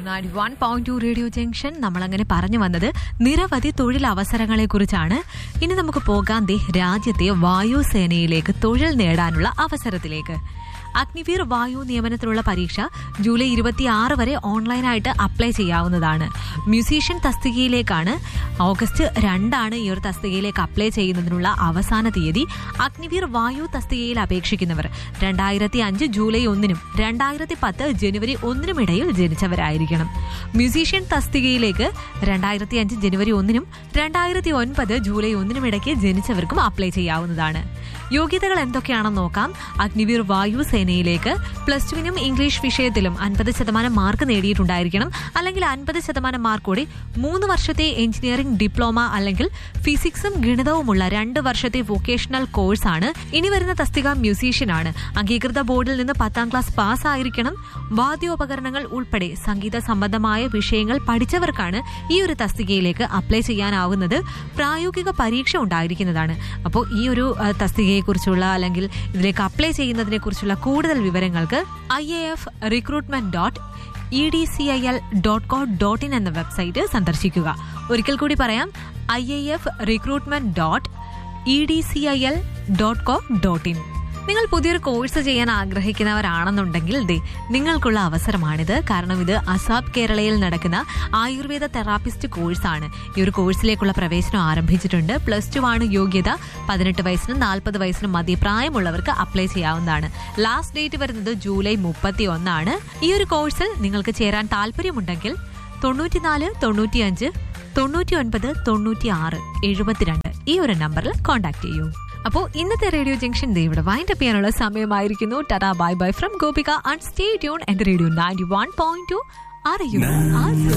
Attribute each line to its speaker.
Speaker 1: one point two radio junction നമ്മൾ അങ്ങനെ പറഞ്ഞു വന്നത് നിരവധി തൊഴിലവസരങ്ങളെ കുറിച്ചാണ് ഇനി നമുക്ക് പോകാൻ ദേ രാജ്യത്തെ വായുസേനയിലേക്ക് തൊഴിൽ നേടാനുള്ള അവസരത്തിലേക്ക് അഗ്നിവീർ വായു നിയമനത്തിനുള്ള പരീക്ഷ ജൂലൈ ഇരുപത്തിയാറ് വരെ ഓൺലൈനായിട്ട് അപ്ലൈ ചെയ്യാവുന്നതാണ് മ്യൂസീഷ്യൻ തസ്തികയിലേക്കാണ് ഓഗസ്റ്റ് രണ്ടാണ് ഈ ഒരു തസ്തികയിലേക്ക് അപ്ലൈ ചെയ്യുന്നതിനുള്ള അവസാന തീയതി അഗ്നിവീർ വായു തസ്തികയിൽ അപേക്ഷിക്കുന്നവർ രണ്ടായിരത്തി അഞ്ച് ജൂലൈ ഒന്നിനും രണ്ടായിരത്തി പത്ത് ജനുവരി ഒന്നിനും ഇടയിൽ ജനിച്ചവരായിരിക്കണം മ്യൂസീഷ്യൻ തസ്തികയിലേക്ക് രണ്ടായിരത്തി അഞ്ച് ജനുവരി ഒന്നിനും രണ്ടായിരത്തി ഒൻപത് ജൂലൈ ഒന്നിനും ഇടയ്ക്ക് ജനിച്ചവർക്കും അപ്ലൈ ചെയ്യാവുന്നതാണ് യോഗ്യതകൾ എന്തൊക്കെയാണെന്ന് നോക്കാം അഗ്നിവീർ വായു സേനയിലേക്ക് പ്ലസ് ടുവിനും ഇംഗ്ലീഷ് വിഷയത്തിലും അൻപത് ശതമാനം മാർക്ക് നേടിയിട്ടുണ്ടായിരിക്കണം അല്ലെങ്കിൽ അൻപത് ശതമാനം മാർക്ക് കൂടി മൂന്ന് വർഷത്തെ എഞ്ചിനീയറിംഗ് ഡിപ്ലോമ അല്ലെങ്കിൽ ഫിസിക്സും ഗണിതവുമുള്ള രണ്ട് വർഷത്തെ വൊക്കേഷണൽ കോഴ്സാണ് ഇനി വരുന്ന തസ്തിക മ്യൂസീഷ്യനാണ് അംഗീകൃത ബോർഡിൽ നിന്ന് പത്താം ക്ലാസ് പാസ്സായിരിക്കണം വാദ്യോപകരണങ്ങൾ ഉൾപ്പെടെ സംഗീത സംബന്ധമായ വിഷയങ്ങൾ പഠിച്ചവർക്കാണ് ഈ ഒരു തസ്തികയിലേക്ക് അപ്ലൈ ചെയ്യാനാവുന്നത് പ്രായോഗിക പരീക്ഷ ഉണ്ടായിരിക്കുന്നതാണ് അപ്പോൾ ഈ ഒരു ആ, തസ്തികയെക്കുറിച്ചുള്ള അല്ലെങ്കിൽ ഇതിലേക്ക് അപ്ലൈ ചെയ്യുന്നതിനെ കുറിച്ചുള്ള കൂടുതൽ വിവരങ്ങൾക്ക് I A F recruitment dot E D C I L dot co dot in എന്ന വെബ്സൈറ്റ് സന്ദർശിക്കുക ഒരിക്കൽ കൂടി പറയാം I A F recruitment dot E D C I L dot co dot in നിങ്ങൾ പുതിയൊരു കോഴ്സ് ചെയ്യാൻ ആഗ്രഹിക്കുന്നവരാണെന്നുണ്ടെങ്കിൽ ദേ നിങ്ങൾക്കുള്ള അവസരമാണിത് കാരണം ഇത് അസാബ് കേരളയിൽ നടക്കുന്ന ആയുർവേദ തെറാപ്പിസ്റ്റ് കോഴ്സാണ് ഈ ഒരു കോഴ്സിലേക്കുള്ള പ്രവേശനം ആരംഭിച്ചിട്ടുണ്ട് പ്ലസ് ടു ആണ് യോഗ്യത പതിനെട്ട് വയസ്സിനും നാൽപ്പത് വയസ്സിനും മധ്യപ്രായമുള്ളവർക്ക് അപ്ലൈ ചെയ്യാവുന്നതാണ് ലാസ്റ്റ് ഡേറ്റ് വരുന്നത് ജൂലൈ മുപ്പത്തി ഒന്നാണ് ഈ ഒരു കോഴ്സിൽ നിങ്ങൾക്ക് ചേരാൻ താല്പര്യമുണ്ടെങ്കിൽ തൊണ്ണൂറ്റിനാല് തൊണ്ണൂറ്റിയഞ്ച് തൊണ്ണൂറ്റി ഒൻപത് തൊണ്ണൂറ്റി ആറ് എഴുപത്തിരണ്ട് ഈ ഒരു നമ്പറിൽ കോൺടാക്ട് ചെയ്യൂ അപ്പോൾ ഇന്നത്തെ റേഡിയോ ജംഗ്ഷൻ ദേ ഇവിടെ വൈൻഡ് അപ്പ് ചെയ്യാനുള്ള സമയമായിരിക്കുന്നു tata bye bye from Gopika and stay tune എന്റെ radio ninety one point two അറിയൂ